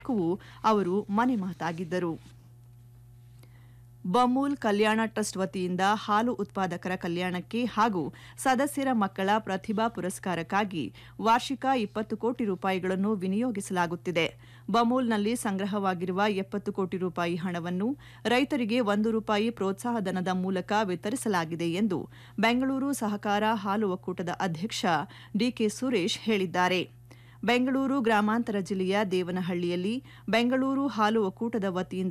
ಕ್ಕೂ ಅವರು ಮನೆ ಮಾತಾಗಿದ್ದರು ಬಮೂಲ್ ಕಲ್ಯಾಣ ಟ್ರಸ್ಟ್ ವತಿಯಿಂದ ಹಾಲು ಉತ್ಪಾದಕರ ಕಲ್ಯಾಣಕ್ಕೆ ಹಾಗೂ ಸದಸ್ಯರ ಮಕ್ಕಳ ಪ್ರತಿಭಾ ಪುರಸ್ಕಾರಕ್ಕಾಗಿ ವಾರ್ಷಿಕ ಇಪ್ಪತ್ತು ಕೋಟಿ ರೂಪಾಯಿಗಳನ್ನು ವಿನಿಯೋಗಿಸಲಾಗುತ್ತಿದೆ ಬಮೂಲ್ನಲ್ಲಿ ಸಂಗ್ರಹವಾಗಿರುವ ಎಪ್ಪತ್ತು ಕೋಟಿ ರೂಪಾಯಿ ಹಣವನ್ನು ರೈತರಿಗೆ ಒಂದು ರೂಪಾಯಿ ಪ್ರೋತ್ಸಾಹಧನದ ಮೂಲಕ ವಿತರಿಸಲಾಗಿದೆ ಎಂದು ಬೆಂಗಳೂರು ಸಹಕಾರ ಹಾಲು ಒಕ್ಕೂಟದ ಅಧ್ಯಕ್ಷ ಡಿಕೆ ಸುರೇಶ್ ಹೇಳಿದ್ದಾರೆ ಬೆಂಗಳೂರು ಗ್ರಾಮಾಂತರ ಜಿಲ್ಲೆಯ ದೇವನಹಳ್ಳಿಯಲ್ಲಿ ಬೆಂಗಳೂರು ಹಾಲು ಒಕ್ಕೂಟದ ವತಿಯಿಂದ